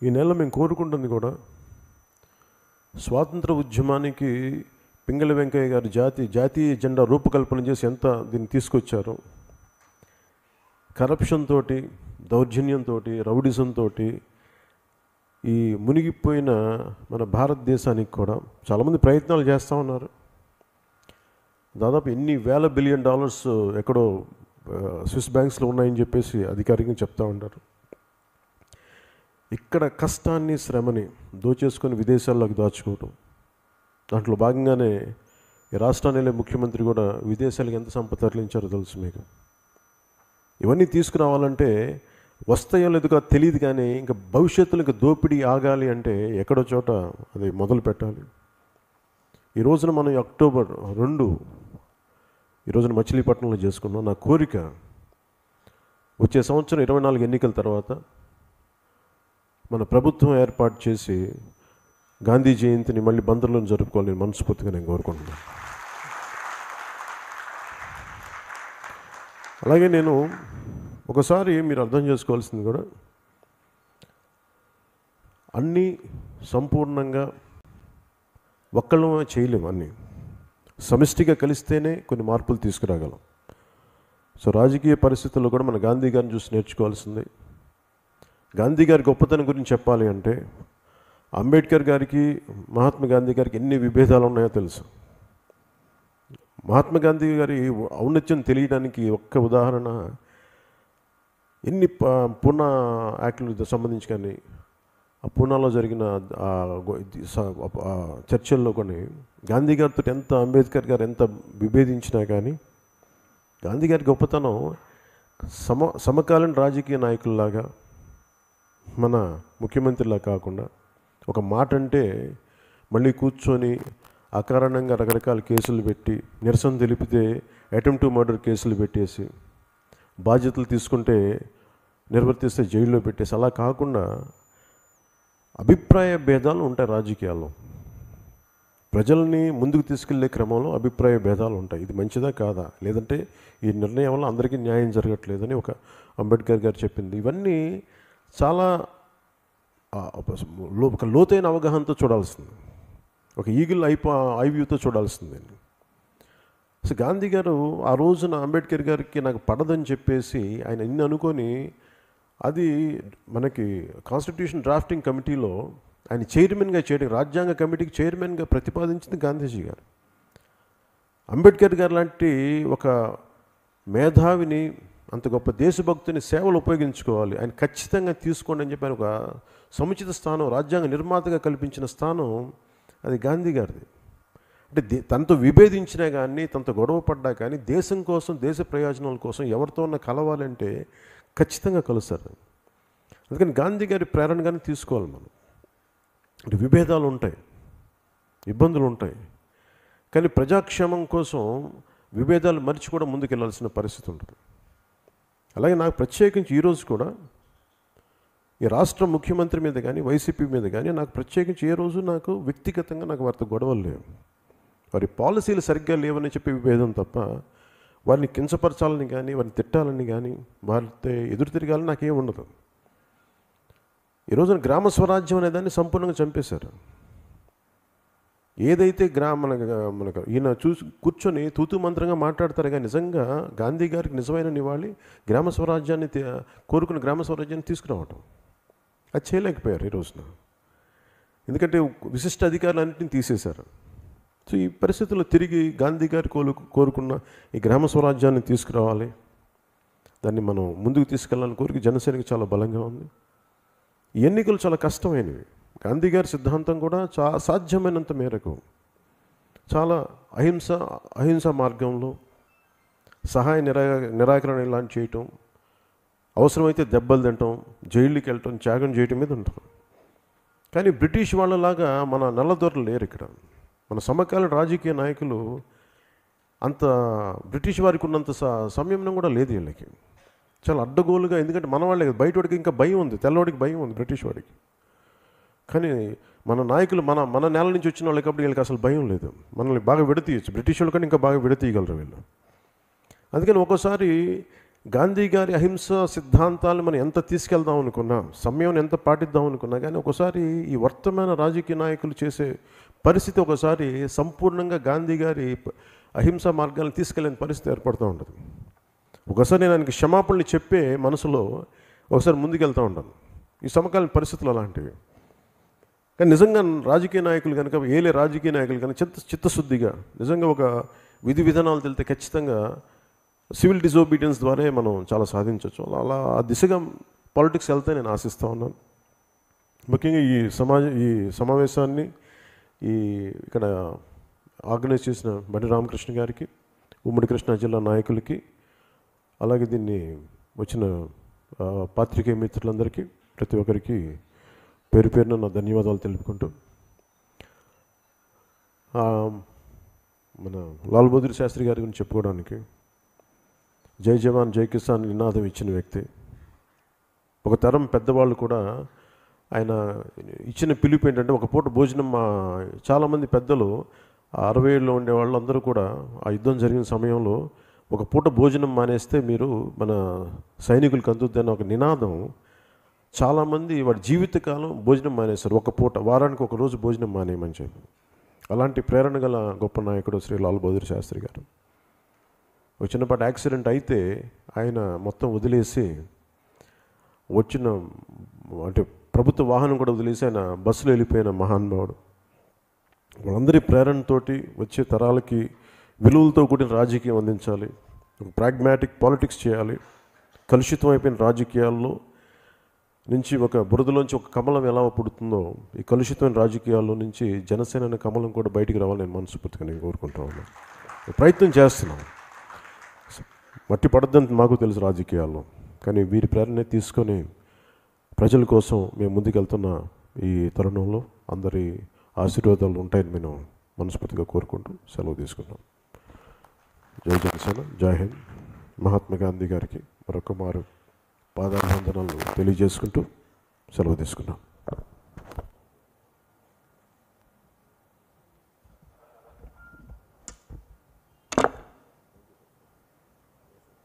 ఈ నెల మేము కోరుకుంటుంది కూడా స్వాతంత్ర ఉద్యమానికి పింగళి వెంకయ్య గారు జాతి జాతీయ జెండా రూపకల్పన చేసి ఎంత దీన్ని తీసుకొచ్చారో కరప్షన్ తోటి దౌర్జన్యంతో రౌడిజంతో ఈ మునిగిపోయిన మన భారతదేశానికి కూడా చాలామంది ప్రయత్నాలు చేస్తూ ఉన్నారు దాదాపు ఎన్ని వేల బిలియన్ డాలర్స్ ఎక్కడో ఆ, స్విస్ బ్యాంక్స్లో ఉన్నాయని చెప్పేసి అధికారికంగా చెప్తా ఉంటారు ఇక్కడ కష్టాన్ని శ్రమని దోచేసుకొని విదేశాల్లోకి దాచుకోవటం దాంట్లో భాగంగానే ఈ రాష్ట్రాన్ని ముఖ్యమంత్రి కూడా విదేశాలకు ఎంత సంపద తరలించారో తెలుసు మీకు ఇవన్నీ తీసుకురావాలంటే వస్తాయో లేదుగా తెలియదు కానీ ఇంకా భవిష్యత్తులో ఇంకా దోపిడీ ఆగాలి అంటే ఎక్కడో చోట అది మొదలు పెట్టాలి ఈ రోజున మనం ఈ అక్టోబర్ రెండు ఈ రోజున మచిలీపట్నంలో చేసుకున్నాం నా కోరిక వచ్చే సంవత్సరం ఇరవై నాలుగు ఎన్నికల తర్వాత మన ప్రభుత్వం ఏర్పాటు చేసి గాంధీ జయంతిని మళ్ళీ బందర్లో జరుపుకోవాలని మనస్ఫూర్తిగా నేను కోరుకుంటున్నాను అలాగే నేను ఒకసారి మీరు అర్థం చేసుకోవాల్సింది కూడా అన్నీ సంపూర్ణంగా ఒక్కళ్ళమే చేయలేము అన్నీ సమిష్టిగా కలిస్తేనే కొన్ని మార్పులు తీసుకురాగలం సో రాజకీయ పరిస్థితుల్లో కూడా మన గాంధీ గారిని చూసి నేర్చుకోవాల్సింది గాంధీ గారి గొప్పతనం గురించి చెప్పాలి అంటే అంబేద్కర్ గారికి మహాత్మా గాంధీ గారికి ఎన్ని విభేదాలు ఉన్నాయో తెలుసు మహాత్మా గాంధీ గారి ఔన్నత్యం తెలియడానికి ఒక్క ఉదాహరణ ఎన్ని ప- పూనా యాక్టులకు సంబంధించి కానీ ఆ పూనాలో జరిగిన ఆ గొ- ఇది స- ఆ చర్చల్లో కొన్ని గాంధీ గారితో ఎంత అంబేద్కర్ గారు ఎంత విభేదించినా కానీ గాంధీ గారి గొప్పతనం సమ సమకాలీన రాజకీయ నాయకుల్లాగా మన ముఖ్యమంత్రిలా కాకుండా ఒక మాట అంటే మళ్ళీ కూర్చొని అకారణంగా రకరకాల కేసులు పెట్టి నిరసన తెలిపితే అటెంప్ట్ టు మర్డర్ కేసులు పెట్టేసి బాధ్యతలు తీసుకుంటే నిర్వర్తిస్తే జైల్లో పెట్టేసి అలా కాకుండా అభిప్రాయ భేదాలు ఉంటాయి రాజకీయాల్లో ప్రజల్ని ముందుకు తీసుకెళ్లే క్రమంలో అభిప్రాయ భేదాలు ఉంటాయి ఇది మంచిదా కాదా లేదంటే ఈ నిర్ణయం వల్ల అందరికీ న్యాయం జరగట్లేదని ఒక అంబేద్కర్ గారు చెప్పింది ఇవన్నీ చాలా ఆ, ఒక లో- ఒక లోతైన అవగాహనతో చూడాల్సింది ఒక ఈగిల్ ఐపా ఐవ్యూతో చూడాల్సింది సో గాంధీ గారు ఆ రోజున అంబేద్కర్ గారికి నాకు పడదని చెప్పేసి ఆయన ఇన్ని అనుకొని అది మనకి కాన్స్టిట్యూషన్ డ్రాఫ్టింగ్ కమిటీలో ఆయన చైర్మన్గా చేయడం రాజ్యాంగ కమిటీకి చైర్మన్గా ప్రతిపాదించింది గాంధీజీ గారు అంబేద్కర్ గారు లాంటి ఒక మేధావిని అంత గొప్ప దేశభక్తుని సేవలు ఉపయోగించుకోవాలి ఆయన ఖచ్చితంగా తీసుకోండి అని చెప్పి ఆయన ఒక సముచిత స్థానం రాజ్యాంగ నిర్మాతగా కల్పించిన స్థానం అది గాంధీ గారిది అంటే దే- తనతో విభేదించినా కానీ తనతో గొడవ పడ్డా కానీ దేశం కోసం దేశ ప్రయోజనాల కోసం ఎవరితో ఉన్న కలవాలంటే ఖచ్చితంగా కలుస్తారు అందుకని గాంధీ గారి ప్రేరణగానే తీసుకోవాలి మనం అంటే విభేదాలు ఉంటాయి ఇబ్బందులు ఉంటాయి కానీ ప్రజాక్షేమం కోసం విభేదాలు మరిచి కూడా ముందుకెళ్లాల్సిన పరిస్థితి ఉంటుంది అలాగే నాకు ప్రత్యేకించి ఈరోజు కూడా ఈ రాష్ట్ర ముఖ్యమంత్రి మీద కానీ వైసీపీ మీద కానీ నాకు ప్రత్యేకించి ఏ రోజు నాకు వ్యక్తిగతంగా నాకు వారితో గొడవలు లేవు వారి పాలసీలు సరిగ్గా లేవని చెప్పి విభేదం తప్ప వారిని కించపరచాలని కానీ వారిని తిట్టాలని కానీ వారితో ఎదురు తిరగాలని నాకేం ఉండదు ఈ రోజున గ్రామ స్వరాజ్యం అనే దాన్ని సంపూర్ణంగా చంపేశారు ఏదైతే గ్రామ మన మనకు ఈయన చూసి కూర్చొని తూతు మంత్రంగా మాట్లాడతారు కానీ నిజంగా గాంధీ గారికి నిజమైన నివాళి గ్రామ స్వరాజ్యాన్ని తే- కోరుకున్న గ్రామ స్వరాజ్యాన్ని తీసుకురావటం అది చేయలేకపోయారు ఈ రోజున ఎందుకంటే విశిష్ట అధికారులన్నింటినీ తీసేశారు సో ఈ పరిస్థితుల్లో తిరిగి గాంధీ గారు కోలు కోరుకున్న ఈ గ్రామ స్వరాజ్యాన్ని తీసుకురావాలి దాన్ని మనం ముందుకు తీసుకెళ్ళాలని కోరిక జనసేనకి చాలా బలంగా ఉంది ఈ ఎన్నికలు చాలా కష్టమైనవి గాంధీ గారి సిద్ధాంతం కూడా చా సాధ్యమైనంత మేరకు చాలా అహింస అహింస మార్గంలో సహాయ నిరా నిరాకరణ ఇలాంటి చేయటం అవసరమైతే దెబ్బలు తింటాం జైలుకి వెళ్ళటం త్యాగం చేయటం మీద ఉంటాం కానీ బ్రిటిష్ వాళ్ళలాగా మన నల్లదొరలు లేరు ఇక్కడ మన సమకాలీన రాజకీయ నాయకులు అంత బ్రిటిష్ వారికి ఉన్నంత స- సంయమనం కూడా లేదు వీళ్ళకి చాలా అడ్డగోలుగా ఎందుకంటే మన వాళ్ళే కదా, బయట వాడికి ఇంకా భయం ఉంది తెల్లవాడికి భయం ఉంది బ్రిటిష్ వాడికి కానీ మన నాయకులు మన మన నేల నుంచి వచ్చిన వాళ్ళకి కాబట్టి వీళ్ళకి అసలు భయం లేదు మనల్ని బాగా విడతీయచ్చు బ్రిటిష్ వాళ్ళు కానీ ఇంకా బాగా విడతీయగలరు వీళ్ళు అందుకని ఒక్కోసారి గాంధీ గారి అహింస సిద్ధాంతాలు మనం ఎంత తీసుకెళ్దాం అనుకున్నా సమయం ఎంత పాటిద్దాం అనుకున్నా కానీ ఒకసారి ఈ వర్తమాన రాజకీయ నాయకులు చేసే పరిస్థితి ఒకసారి సంపూర్ణంగా గాంధీ గారి ప- అహింస మార్గాలను తీసుకెళ్ళని పరిస్థితి ఏర్పడుతూ ఉంటుంది ఒకసారి నేను ఆయనకి క్షమాపణలు చెప్పే మనసులో ఒకసారి ముందుకెళ్తూ ఉంటాను ఈ సమకాలీన పరిస్థితులు అలాంటివి కానీ నిజంగా రాజకీయ నాయకులు కనుక ఏలే రాజకీయ నాయకులు కనుక చిత్త చిత్తశుద్ధిగా నిజంగా ఒక విధి విధానాలు తెలితే ఖచ్చితంగా సివిల్ డిజోబీడియన్స్ ద్వారా మనం చాలా సాధించవచ్చు అలా అలా ఆ దిశగా పాలిటిక్స్ వెళ్తే నేను ఆశిస్తూ ఉన్నాను ముఖ్యంగా ఈ సమాజ ఈ సమావేశాన్ని ఈ ఇక్కడ ఆర్గనైజ్ చేసిన బండి రామకృష్ణ గారికి ఉమ్మడి కృష్ణా జిల్లా నాయకులకి అలాగే దీన్ని వచ్చిన ఆ, పాత్రికేయ మిత్రులందరికీ ప్రతి ఒక్కరికి పేరు పేరున నా ధన్యవాదాలు తెలుపుకుంటూ ఆ, మన లాల్ బహదూర్ శాస్త్రి గారి గురించి చెప్పుకోవడానికి జై జవాన్ జై కిసాన్ నినాదం ఇచ్చిన వ్యక్తి ఒక తరం పెద్దవాళ్ళు కూడా ఆయన ఇచ్చిన పిలుపు ఏంటంటే ఒక పూట భోజనం మా చాలామంది పెద్దలు ఆ అరవై ఏళ్ళు ఉండే వాళ్ళందరూ కూడా ఆ యుద్ధం జరిగిన సమయంలో ఒక పూట భోజనం మానేస్తే మీరు మన సైనికులకు అందుద్దని ఒక నినాదం చాలామంది వాడి జీవితకాలం భోజనం మానేస్తారు ఒక పూట వారానికి ఒక రోజు భోజనం మానేయమని చెప్పి అలాంటి ప్రేరణ గల గొప్ప నాయకుడు శ్రీ లాల్ బహదూర్ శాస్త్రి గారు ఒక చిన్నపాటి యాక్సిడెంట్ అయితే ఆయన మొత్తం వదిలేసి వచ్చిన అంటే ప్రభుత్వ వాహనం కూడా వదిలేసి ఆయన బస్సులో వెళ్ళిపోయిన మహానుభావుడు వాళ్ళందరి ప్రేరణతోటి వచ్చే తరాలకి విలువలతో కూడిన రాజకీయం అందించాలి ఒక ప్రాగ్మాటిక్ పాలిటిక్స్ చేయాలి కలుషితం అయిపోయిన రాజకీయాల్లో నుంచి ఒక బురదలోంచి ఒక కమలం ఎలా పుడుతుందో ఈ కలుషితమైన రాజకీయాల్లో నుంచి జనసేన అనే కమలం కూడా బయటికి రావాలని నేను మనస్ఫూర్తిగా నేను కోరుకుంటా ఉన్నాను ప్రయత్నం చేస్తున్నాం మట్టి పడద్దని మాకు తెలుసు రాజకీయాల్లో కానీ వీరి ప్రేరణ తీసుకొని ప్రజల కోసం మేము ముందుకెళ్తున్న ఈ తరుణంలో అందరి ఆశీర్వాదాలు ఉంటాయని మేము మనస్ఫూర్తిగా కోరుకుంటూ సెలవు తీసుకున్నాం జై జనసేన జై హింద్ మహాత్మా గాంధీ గారికి మరొక మారు పాదాభివందనాలు తెలియజేసుకుంటూ సెలవు తీసుకున్నాం